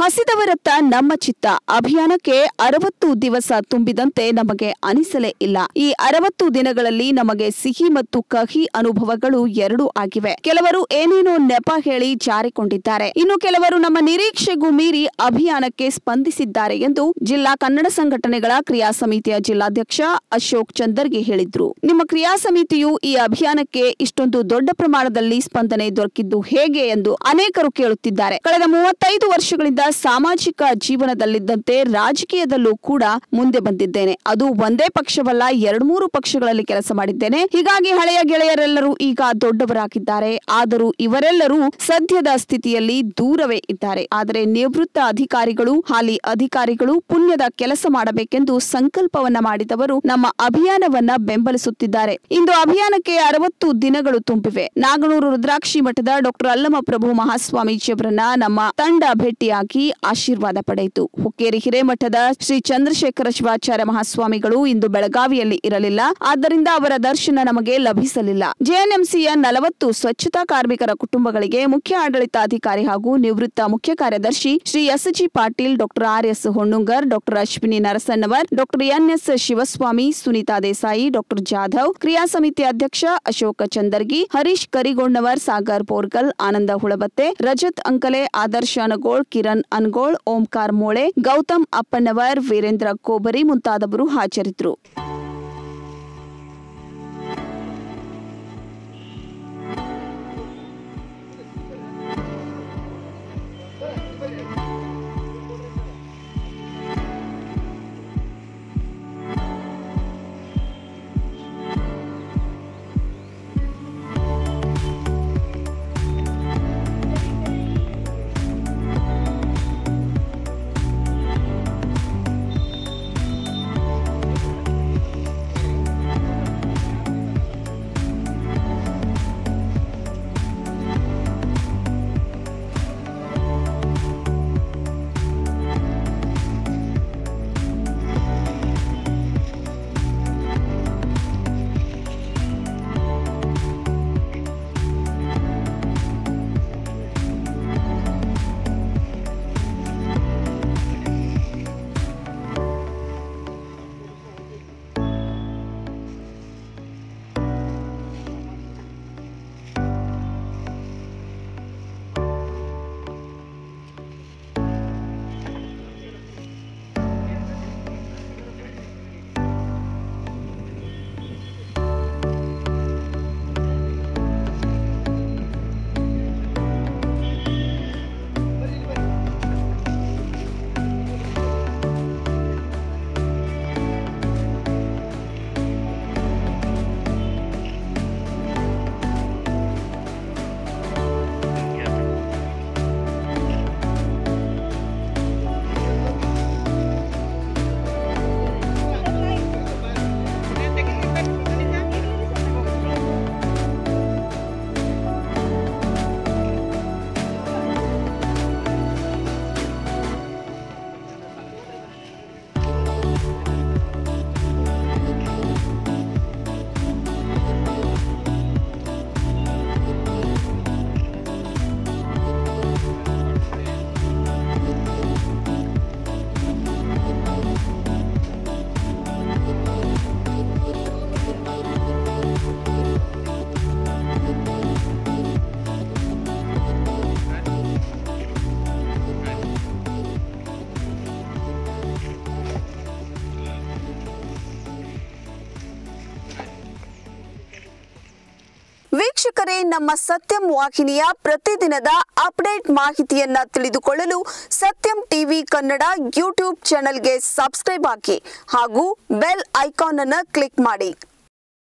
ಹಸಿದವರತ್ತ ನಮ್ಮ ಚಿತ್ತ ಅಭಿಯಾನಕ್ಕೆ ಅರವತ್ತು ದಿವಸ ತುಂಬಿದಂತೆ ನಮಗೆ ಅನಿಸಲೇ ಇಲ್ಲ ಈ ಅರವತ್ತು ದಿನಗಳಲ್ಲಿ ನಮಗೆ ಸಿಹಿ ಮತ್ತು ಕಹಿ ಅನುಭವಗಳು ಎರಡೂ ಆಗಿವೆ ಕೆಲವರು ಏನೇನೋ ನೆಪ ಹೇಳಿ ಜಾರಿಕೊಂಡಿದ್ದಾರೆ ಇನ್ನು ಕೆಲವರು ನಮ್ಮ ನಿರೀಕ್ಷೆಗೂ ಮೀರಿ ಅಭಿಯಾನಕ್ಕೆ ಸ್ಪಂದಿಸಿದ್ದಾರೆ ಎಂದು ಜಿಲ್ಲಾ ಕನ್ನಡ ಸಂಘಟನೆಗಳ ಕ್ರಿಯಾ ಸಮಿತಿಯ ಜಿಲ್ಲಾಧ್ಯಕ್ಷ ಅಶೋಕ್ ಚಂದರ್ಗಿ ಹೇಳಿದ್ರು ನಿಮ್ಮ ಕ್ರಿಯಾ ಸಮಿತಿಯು ಈ ಅಭಿಯಾನಕ್ಕೆ ಇಷ್ಟೊಂದು ದೊಡ್ಡ ಪ್ರಮಾಣದಲ್ಲಿ ಸ್ಪಂದನೆ ದೊರಕಿದ್ದು ಹೇಗೆ ಎಂದು ಅನೇಕರು ಕೇಳುತ್ತಿದ್ದಾರೆ ಕಳೆದ ಮೂವತ್ತೈದು ವರ್ಷಗಳಿಂದ ಸಾಮಾಜಿಕ ಜೀವನದಲ್ಲಿದ್ದಂತೆ ರಾಜಕೀಯದಲ್ಲೂ ಕೂಡ ಮುಂದೆ ಬಂದಿದ್ದೇನೆ ಅದು ಒಂದೇ ಪಕ್ಷವಲ್ಲ ಎರಡು ಮೂರು ಪಕ್ಷಗಳಲ್ಲಿ ಕೆಲಸ ಮಾಡಿದ್ದೇನೆ ಹೀಗಾಗಿ ಹಳೆಯ ಗೆಳೆಯರೆಲ್ಲರೂ ಈಗ ದೊಡ್ಡವರಾಗಿದ್ದಾರೆ ಆದರೂ ಇವರೆಲ್ಲರೂ ಸದ್ಯದ ಸ್ಥಿತಿಯಲ್ಲಿ ದೂರವೇ ಇದ್ದಾರೆ ಆದರೆ ನಿವೃತ್ತ ಅಧಿಕಾರಿಗಳು ಹಾಲಿ ಅಧಿಕಾರಿಗಳು ಪುಣ್ಯದ ಕೆಲಸ ಮಾಡಬೇಕೆಂದು ಸಂಕಲ್ಪವನ್ನ ಮಾಡಿದವರು ನಮ್ಮ ಅಭಿಯಾನವನ್ನ ಬೆಂಬಲಿಸುತ್ತಿದ್ದಾರೆ ಇಂದು ಅಭಿಯಾನಕ್ಕೆ ಅರವತ್ತು ದಿನಗಳು ತುಂಬಿವೆ ನಾಗನೂರು ರುದ್ರಾಕ್ಷಿ ಮಠದ ಡಾಕ್ಟರ್ ಅಲ್ಲಮಪ್ರಭು ಮಹಾಸ್ವಾಮೀಜಿಯವರನ್ನ ನಮ್ಮ ತಂಡ ಭೇಟಿಯಾಗಿ ಆಶೀರ್ವಾದ ಪಡೆಯಿತು ಹುಕ್ಕೇರಿ ಹಿರೇಮಠದ ಶ್ರೀ ಚಂದ್ರಶೇಖರ ಶಿವಾಚಾರ್ಯ ಮಹಾಸ್ವಾಮಿಗಳು ಇಂದು ಬೆಳಗಾವಿಯಲ್ಲಿ ಇರಲಿಲ್ಲ ಆದ್ದರಿಂದ ಅವರ ದರ್ಶನ ನಮಗೆ ಲಭಿಸಲಿಲ್ಲ ಜೆಎನ್ಎಂಸಿಯ ನಲವತ್ತು ಸ್ವಚ್ಛತಾ ಕಾರ್ಮಿಕರ ಕುಟುಂಬಗಳಿಗೆ ಮುಖ್ಯ ಆಡಳಿತಾಧಿಕಾರಿ ಹಾಗೂ ನಿವೃತ್ತ ಮುಖ್ಯ ಕಾರ್ಯದರ್ಶಿ Shri S G Patil doctor R S Honnungar doctor Ashwini Narasannavar doctor N S Shivaswamy Sunita Desai doctor Jadhav ಕ್ರಿಯಾ ಸಮಿತಿ ಅಧ್ಯಕ್ಷ ಅಶೋಕ ಚಂದರ್ಗಿ ಹರೀಶ್ ಕರಿಗೊಂಡವರ್ ಸಾಗರ್ ಬೋರ್ಗಲ್ ಆನಂದ ಹುಳಬತ್ತೆ ರಜತ್ ಅಂಕಲೆ ಆದರ್ಶ ಅನಗೋಳ್ ಕಿರಣ್ ಅನ್ಗೋಳ್ ಓಂಕಾರ್ ಮೋಳೆ ಗೌತಮ್ ಅಪ್ಪನವರ್ ವೀರೇಂದ್ರ ಕೋಬರಿ ಮುಂತಾದವರು ಹಾಜರಿದ್ದರು ವೀಕ್ಷಕರೇ ನಮ್ಮ ಸತ್ಯಂ ವಾಹಿನಿಯ ಪ್ರತಿದಿನದ ಅಪ್ಡೇಟ್ ಮಾಹಿತಿಯನ್ನ ತಿಳಿದುಕೊಳ್ಳಲು ಸತ್ಯಂ ಟಿವಿ ಕನ್ನಡ ಯೂಟ್ಯೂಬ್ ಚಾನೆಲ್ಗೆ ಸಬ್ಸ್ಕ್ರೈಬ್ ಆಗಿ ಹಾಗೂ ಬೆಲ್ ಐಕಾನ್ ಅನ್ನು ಕ್ಲಿಕ್ ಮಾಡಿ